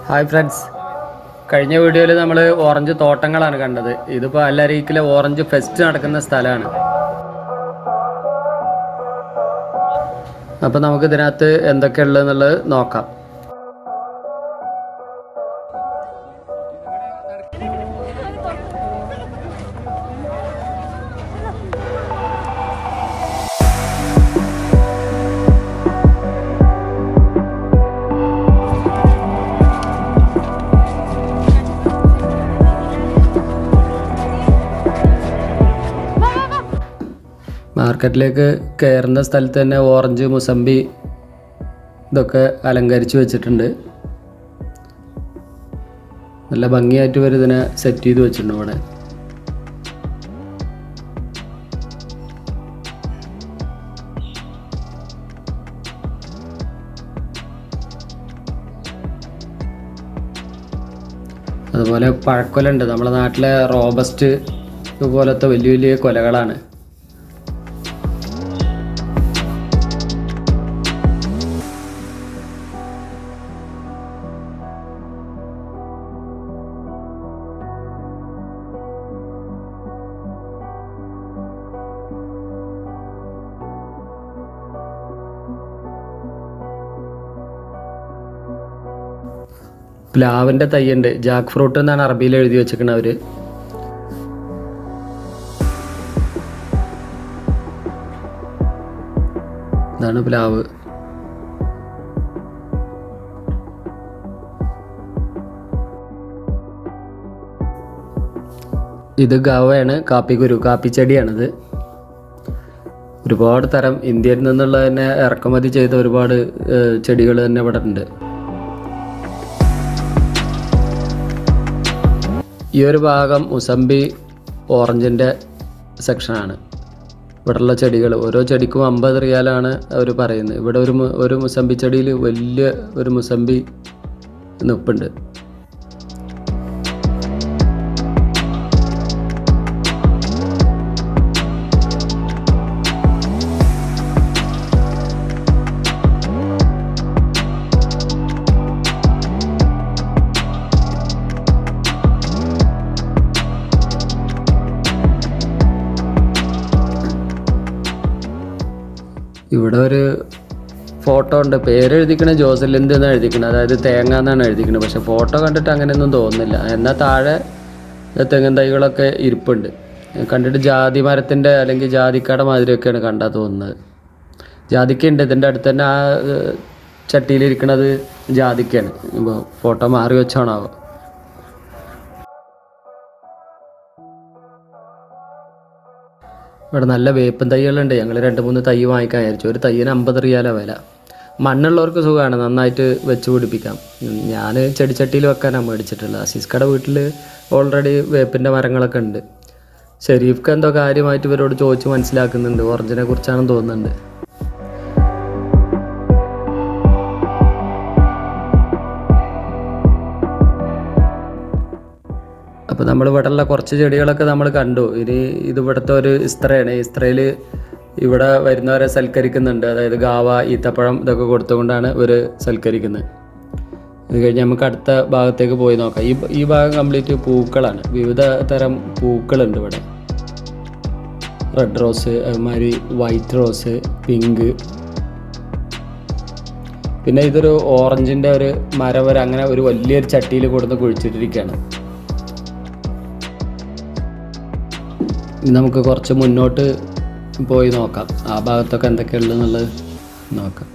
hi friends കഴിഞ്ഞ വീഡിയോയിൽ നമ്മൾ ഓറഞ്ച് തോട്ടങ്ങളാണ് കണ്ടത് ഇതിപ്പോൾ അല്ലരീക്കിലെ ഓറഞ്ച് ഫെസ്റ്റ് നടക്കുന്ന സ്ഥലമാണ് അപ്പോൾ നമുക്ക് ഇതിനകത്ത് എന്തൊക്കെയുള്ളതെന്നുള്ളത് നോക്കാം മാർക്കറ്റിലേക്ക് കയറുന്ന സ്ഥലത്ത് തന്നെ ഓറഞ്ച് മുസമ്പി ഇതൊക്കെ അലങ്കരിച്ച് വെച്ചിട്ടുണ്ട് നല്ല ഭംഗിയായിട്ട് ഇവർ ഇതിനെ സെറ്റ് ചെയ്ത് വെച്ചിട്ടുണ്ട് ഇവിടെ അതുപോലെ പഴക്കൊലുണ്ട് നമ്മുടെ നാട്ടിലെ റോബസ്റ്റ് ഇതുപോലത്തെ വലിയ വലിയ കൊലകളാണ് പ്ലാവിൻ്റെ തൈയുണ്ട് ജാക്ക് ഫ്രൂട്ട് എന്നാണ് അറബിയിൽ എഴുതി വെച്ചിരിക്കുന്നത് അവർ ഇതാണ് പ്ലാവ് ഇത് ഗവയാണ് കാപ്പിക്കുരു കാപ്പിച്ചെടിയാണിത് ഒരുപാട് തരം ഇന്ത്യയിൽ നിന്നുള്ള തന്നെ ഇറക്കുമതി ചെയ്ത ഒരുപാട് ചെടികൾ തന്നെ ഇവിടെ ഉണ്ട് ഈ ഒരു ഭാഗം മുസമ്പി ഓറഞ്ചിൻ്റെ സെക്ഷനാണ് ഇവിടെയുള്ള ചെടികൾ ഓരോ ചെടിക്കും അമ്പത് റിയാലാണ് അവർ പറയുന്നത് ഇവിടെ ഒരു മു- ഒരു മുസമ്പി ചെടിയിൽ വലിയ ഒരു മുസമ്പി നിപ്പുണ്ട് ഇവിടെ ഒരു ഫോട്ടോ ഉണ്ട് പേര് എഴുതിക്കണ ജോസലിന്ത് എന്നാണ് എഴുതിക്കണത് അതായത് തേങ്ങ എന്നാണ് എഴുതിക്കണത് പക്ഷെ ഫോട്ടോ കണ്ടിട്ട് അങ്ങനെയൊന്നും തോന്നുന്നില്ല എന്നാൽ താഴെ തെങ്ങൻ തൈകളൊക്കെ ഇരിപ്പുണ്ട് കണ്ടിട്ട് ജാതി മരത്തിൻ്റെ അല്ലെങ്കിൽ ജാതിക്കട മാതിരിയൊക്കെയാണ് കണ്ടാൽ തോന്നുന്നത് ജാതിക്കയുണ്ട് ഇതിൻ്റെ അടുത്ത് തന്നെ ആ ഏഹ്, ചട്ടിയിലിരിക്കണത് ജാതിക്കയാണ് ഇപ്പോൾ ഫോട്ടോ മാറി വെച്ചാണാവോ ഇവിടെ നല്ല വേപ്പൻ തൈകളുണ്ട് ഞങ്ങൾ രണ്ട് മൂന്ന് തൈ വാങ്ങിക്കാൻ വിചാരിച്ചു ഒരു തൈയിന് അമ്പത് റിയാല വില മണ്ണുള്ളവർക്ക് സുഖമാണ് നന്നായിട്ട് വെച്ച് പിടിപ്പിക്കാം ഞാൻ ചെടിച്ചട്ടിയിൽ വെക്കാനാണ് മേടിച്ചിട്ടുള്ളത് അസീസ്കയുടെ വീട്ടിൽ ഓൾറെഡി വേപ്പിൻ്റെ മരങ്ങളൊക്കെ ഉണ്ട് ഷെരീഫ്ക്ക് എന്തോ കാര്യമായിട്ട് ഇവരോട് ചോദിച്ച് മനസ്സിലാക്കുന്നുണ്ട് ഓറഞ്ചിനെ കുറിച്ചാണെന്ന് തോന്നുന്നുണ്ട് അപ്പോൾ നമ്മൾ ഇവിടെയുള്ള കുറച്ച് ചെടികളൊക്കെ നമ്മൾ കണ്ടു ഇനി ഇത് ഇവിടുത്തെ ഒരു ഇസ്ത്രയാണ് ഈ ഇസ്ത്രയിൽ ഇവിടെ വരുന്നവരെ സൽക്കരിക്കുന്നുണ്ട് അതായത് ഗാവ ഈത്തപ്പഴം ഇതൊക്കെ കൊടുത്തുകൊണ്ടാണ് ഇവർ സൽക്കരിക്കുന്നത് ഇത് കഴിഞ്ഞ് നമുക്ക് അടുത്ത ഭാഗത്തേക്ക് പോയി നോക്കാം ഈ ഈ ഭാഗം കംപ്ലീറ്റ് പൂക്കളാണ് വിവിധ തരം പൂക്കളുണ്ട് ഇവിടെ റെഡ് റോസ് അതുമാതിരി വൈറ്റ് റോസ് പിങ്ക് പിന്നെ ഇതൊരു ഓറഞ്ചിൻ്റെ ഒരു മരവര അങ്ങനെ ഒരു വലിയൊരു ചട്ടിയിൽ കൊടുത്ത് കുഴിച്ചിട്ടിരിക്കുകയാണ് ഇനി നമുക്ക് കുറച്ച് മുന്നോട്ട് പോയി നോക്കാം ആ ഭാഗത്തൊക്കെ എന്തൊക്കെയുള്ളതെന്നുള്ളത് നോക്കാം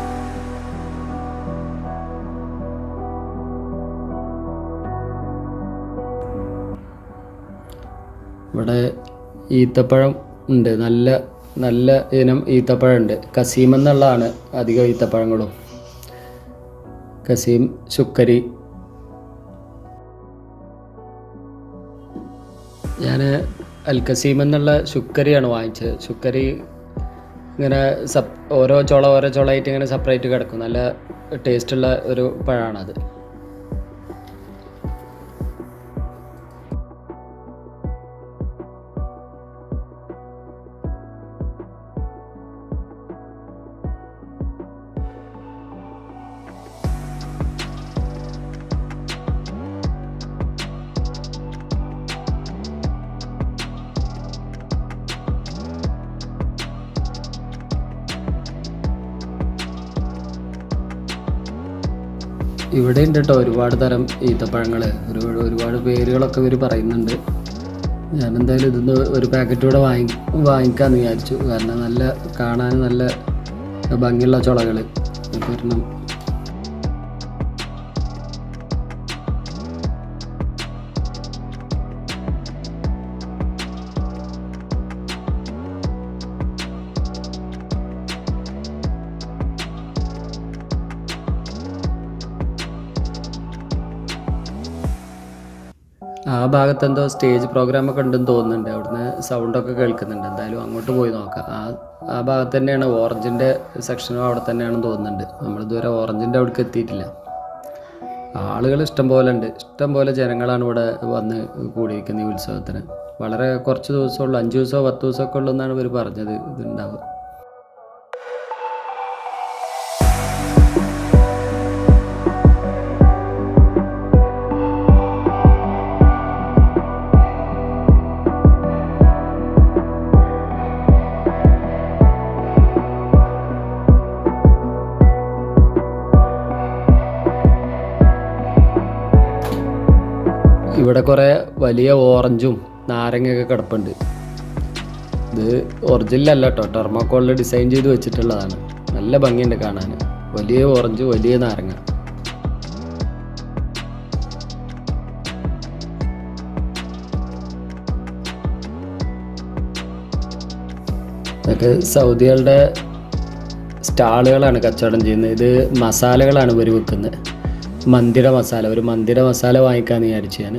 ഇവിടെ ഈത്തപ്പഴം ഉണ്ട് നല്ല നല്ല ഇനം ഈത്തപ്പഴം ഉണ്ട് കസീം എന്നുള്ളതാണ് അധികം ഈത്തപ്പഴങ്ങളും കസീം ശുക്കരി ഞാൻ അൽക്കസീം എന്നുള്ള ശുക്കരിയാണ് വാങ്ങിച്ചത് ശുക്കരി ഇങ്ങനെ സപ് ഓരോ ചുള ഓരോ ചുളയായിട്ട് ഇങ്ങനെ സെപ്പറേറ്റ് കിടക്കും നല്ല ടേസ്റ്റുള്ള ഒരു പഴമാണത് ഇവിടെ ഉണ്ട് കേട്ടോ ഒരുപാട് തരം ഈത്തപ്പഴങ്ങൾ ഒരുപാട് ഒരുപാട് പേരുകളൊക്കെ ഇവർ പറയുന്നുണ്ട് ഞാൻ എന്തായാലും ഇതൊന്ന് ഒരു പാക്കറ്റ് കൂടെ വാങ്ങി വാങ്ങിക്കാമെന്ന് വിചാരിച്ചു കാരണം നല്ല കാണാൻ നല്ല ഭംഗിയുള്ള ചുളകൾ ഒരെണ്ണം ആ ഭാഗത്ത് എന്തോ സ്റ്റേജ് പ്രോഗ്രാം ഒക്കെ ഉണ്ടെന്ന് തോന്നുന്നുണ്ട് അവിടുന്ന് സൗണ്ടൊക്കെ കേൾക്കുന്നുണ്ട് എന്തായാലും അങ്ങോട്ട് പോയി നോക്കാം ആ ആ ഭാഗത്ത് തന്നെയാണ് ഓറഞ്ചിൻ്റെ സെക്ഷനും അവിടെ തന്നെയാണെന്ന് തോന്നുന്നുണ്ട് നമ്മളിതുവരെ ഓറഞ്ചിൻ്റെ അവിടേക്ക് എത്തിയിട്ടില്ല ആളുകൾ ഇഷ്ടം പോലെ ഉണ്ട് ഇഷ്ടം പോലെ ജനങ്ങളാണ് ഇവിടെ വന്ന് കൂടിയിരിക്കുന്നത് ഈ ഉത്സവത്തിന് വളരെ കുറച്ച് ദിവസമുള്ളൂ അഞ്ച് ദിവസമോ പത്ത് ദിവസമൊക്കെ ഉള്ളൂ എന്നാണ് ഇവർ പറഞ്ഞത് ഇതുണ്ടാവുക ഇവിടെ കുറേ വലിയ ഓറഞ്ചും നാരങ്ങയൊക്കെ കിടപ്പുണ്ട് ഇത് ഒറിജിനലല്ല കേട്ടോ ടെർമാക്കോളിൽ ഡിസൈൻ ചെയ്ത് വെച്ചിട്ടുള്ളതാണ് നല്ല ഭംഗിയുണ്ട് കാണാൻ വലിയ ഓറഞ്ച് വലിയ നാരങ്ങ ഇതൊക്കെ സൗദികളുടെ സ്റ്റാളുകളാണ് കച്ചവടം ചെയ്യുന്നത് ഇത് മസാലകളാണ് ഇവർ വിൽക്കുന്നത് മന്തിയുടെ മസാല ഒരു മന്തിയുടെ മസാല വാങ്ങിക്കാമെന്ന് വിചാരിച്ചു ഞാൻ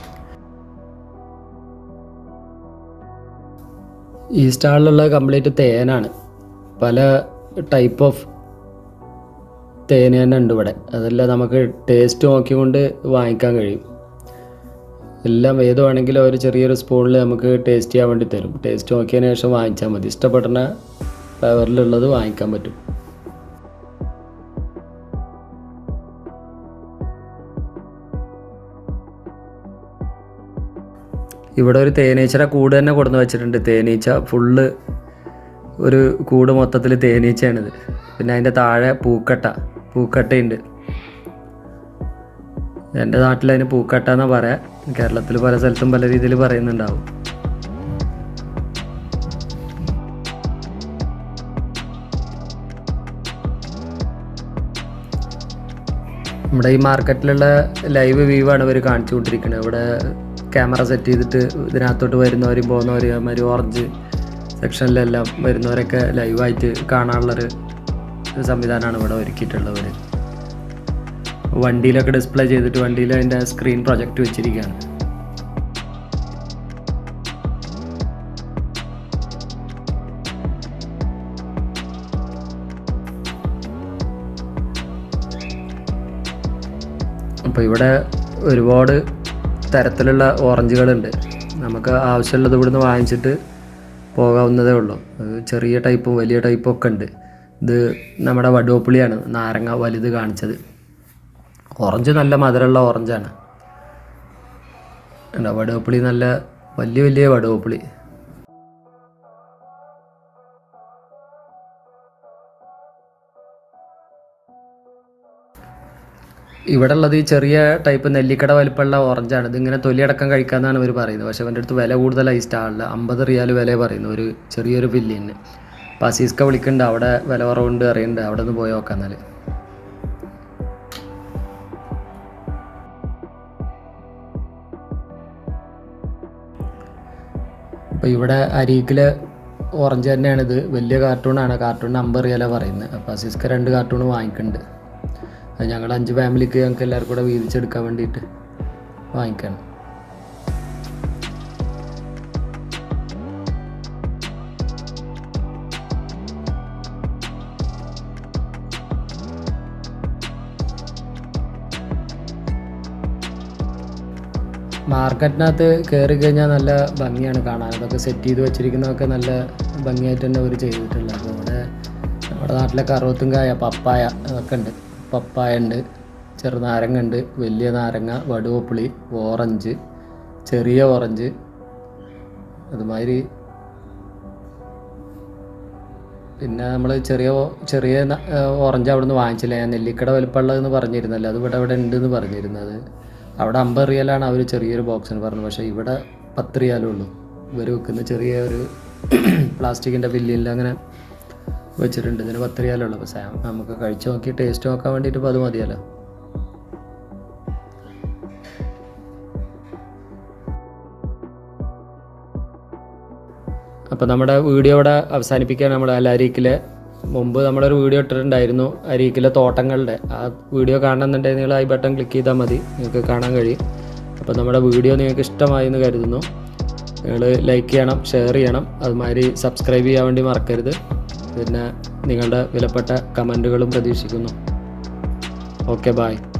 ഈ സ്റ്റാളിലുള്ള കംപ്ലീറ്റ് തേനാണ് പല ടൈപ്പ് ഓഫ് തേൻ തന്നെ ഉണ്ട് ഇവിടെ അതെല്ലാം നമുക്ക് ടേസ്റ്റ് നോക്കിക്കൊണ്ട് വാങ്ങിക്കാൻ കഴിയും എല്ലാം ഏത് വേണമെങ്കിലും ഒരു ചെറിയൊരു സ്പൂണിൽ നമുക്ക് ടേസ്റ്റ് ചെയ്യാൻ വേണ്ടി തരും ടേസ്റ്റ് നോക്കിയതിന് ശേഷം വാങ്ങിച്ചാൽ മതി ഇഷ്ടപ്പെടുന്ന ഫ്ലേവറിലുള്ളത് വാങ്ങിക്കാൻ പറ്റും ഇവിടെ ഒരു തേനീച്ചയുടെ കൂട് തന്നെ കൊടുന്ന് വെച്ചിട്ടുണ്ട് തേനീച്ച ഫുള്ള് ഒരു കൂട് മൊത്തത്തിൽ തേനീച്ചയാണിത് പിന്നെ അതിൻ്റെ താഴെ പൂക്കട്ട പൂക്കട്ടയുണ്ട് എൻ്റെ നാട്ടിൽ അതിന് പൂക്കട്ട എന്നാ പറയാ കേരളത്തിൽ പല സ്ഥലത്തും പല രീതിയിൽ പറയുന്നുണ്ടാവും നമ്മുടെ ഈ മാർക്കറ്റിലുള്ള ലൈവ് വ്യൂ ആണ് ഇവർ കാണിച്ചു കൊണ്ടിരിക്കുന്നത് ഇവിടെ ക്യാമറ സെറ്റ് ചെയ്തിട്ട് ഇതിനകത്തോട്ട് വരുന്നവരും പോകുന്നവരും അതുമാതിരി ഓറഞ്ച് സെക്ഷനിലെല്ലാം വരുന്നവരൊക്കെ ലൈവായിട്ട് കാണാനുള്ളൊരു സംവിധാനമാണ് ഇവിടെ ഒരുക്കിയിട്ടുള്ളവർ വണ്ടിയിലൊക്കെ ഡിസ്പ്ലേ ചെയ്തിട്ട് വണ്ടിയിൽ അതിൻ്റെ സ്ക്രീൻ പ്രൊജക്റ്റ് വെച്ചിരിക്കുകയാണ് അപ്പോൾ ഇവിടെ ഒരുപാട് തരത്തിലുള്ള ഓറഞ്ചുകളുണ്ട് നമുക്ക് ആവശ്യമുള്ളത് ഇവിടുന്ന് വാങ്ങിച്ചിട്ട് പോകാവുന്നതേ ഉള്ളൂ അത് ചെറിയ ടൈപ്പും വലിയ ടൈപ്പും ഒക്കെ ഉണ്ട് ഇത് നമ്മുടെ വടുവപ്പുളിയാണ് നാരങ്ങ വലുത് കാണിച്ചത് ഓറഞ്ച് നല്ല മധുരമുള്ള ഓറഞ്ചാണ് ഉണ്ടോ വടുവപ്പുളി നല്ല വലിയ വലിയ വടുവപ്പുളി ഇവിടെ ഉള്ളത് ഈ ചെറിയ ടൈപ്പ് നെല്ലിക്കട വലിപ്പമുള്ള ഓറഞ്ചാണ് ഇതിങ്ങനെ തൊലിയടക്കം കഴിക്കാമെന്നാണ് ഇവർ പറയുന്നത് പക്ഷേ അവൻ്റെ അടുത്ത് വില കൂടുതലായി ഈ സ്റ്റാളിൽ അമ്പത് റിയാൽ വില പറയുന്നു ഒരു ചെറിയൊരു ബില്ലിന് അപ്പോൾ അസീസ്ക വിളിക്കുന്നുണ്ട് അവിടെ വില കുറവുണ്ട് അറിയുന്നുണ്ട് അവിടെ നിന്ന് പോയി നോക്കാം എന്നാൽ അപ്പോൾ ഇവിടെ അരീക്കിൽ ഓറഞ്ച് തന്നെയാണിത് വലിയ കാർട്ടൂണാണ് കാർട്ടൂണിന് അമ്പത് റിയാല പറയുന്നത് അപ്പോൾ അസീസ്ക രണ്ട് കാർട്ടൂൺ വാങ്ങിക്കുന്നുണ്ട് അത് ഞങ്ങൾ അഞ്ച് ഫാമിലിക്ക് ഞങ്ങൾക്ക് എല്ലാവർക്കും കൂടെ വീതിച്ചെടുക്കാൻ വേണ്ടിയിട്ട് വാങ്ങിക്കണം മാർക്കറ്റിനകത്ത് കയറി കഴിഞ്ഞാൽ നല്ല ഭംഗിയാണ് കാണാൻ അതൊക്കെ സെറ്റ് ചെയ്ത് വെച്ചിരിക്കുന്നതൊക്കെ നല്ല ഭംഗിയായിട്ട് തന്നെ അവർ ചെയ്തിട്ടുള്ളത് അപ്പോൾ ഇവിടെ നമ്മുടെ നാട്ടിലെ കറുവത്തും കായ പപ്പായ അതൊക്കെ ഉണ്ട് പപ്പായ ഉണ്ട് ചെറുനാരങ്ങ ഉണ്ട് വലിയ നാരങ്ങ വടുവപ്പുളി ഓറഞ്ച് ചെറിയ ഓറഞ്ച് അതുമാതിരി പിന്നെ നമ്മൾ ചെറിയ ചെറിയ ന- ഏഹ് ഓറഞ്ച് അവിടെ നിന്ന് വാങ്ങിച്ചില്ല ഞാൻ നെല്ലിക്കട വലുപ്പമുള്ളതെന്ന് പറഞ്ഞിരുന്നല്ലോ അത് ഇവിടെ ഇവിടെ ഉണ്ട് എന്ന് പറഞ്ഞിരുന്നത് അവിടെ അമ്പത് റിയലാണ് അവർ ചെറിയൊരു ബോക്സിന് പറഞ്ഞു പക്ഷേ ഇവിടെ പത്ത് റിയാലേ ഉള്ളൂ ഇവർ വെക്കുന്ന ചെറിയ ഒരു പ്ലാസ്റ്റിക്കിൻ്റെ ബില്ലിൽ അങ്ങനെ വെച്ചിട്ടുണ്ട് ഇതിന് പത്ത് റിയാലേ ഉള്ളൂ അപ്പോൾ സാം നമുക്ക് കഴിച്ച് നോക്കി ടേസ്റ്റ് നോക്കാൻ വേണ്ടിയിട്ട് ഇപ്പോൾ അത് മതിയല്ലോ അപ്പോൾ നമ്മുടെ വീഡിയോ ഇവിടെ അവസാനിപ്പിക്കാൻ നമ്മൾ അല്ല അരീക്കിലെ മുമ്പ് നമ്മളൊരു വീഡിയോ ഇട്ടിട്ടുണ്ടായിരുന്നു അരീക്കിലെ തോട്ടങ്ങളുടെ ആ വീഡിയോ കാണണമെന്നുണ്ടെങ്കിൽ നിങ്ങൾ ഐ ബട്ടൺ ക്ലിക്ക് ചെയ്താൽ മതി നിങ്ങൾക്ക് കാണാൻ കഴിയും അപ്പോൾ നമ്മുടെ വീഡിയോ നിങ്ങൾക്ക് ഇഷ്ടമായി എന്ന് കരുതുന്നു നിങ്ങൾ ലൈക്ക് ചെയ്യണം ഷെയർ ചെയ്യണം അതുമാതിരി സബ്സ്ക്രൈബ് ചെയ്യാൻ വേണ്ടി മറക്കരുത് പിന്നെ നിങ്ങളുടെ വിലപ്പെട്ട കമൻറ്റുകളും പ്രതീക്ഷിക്കുന്നു ഓക്കെ ബായ്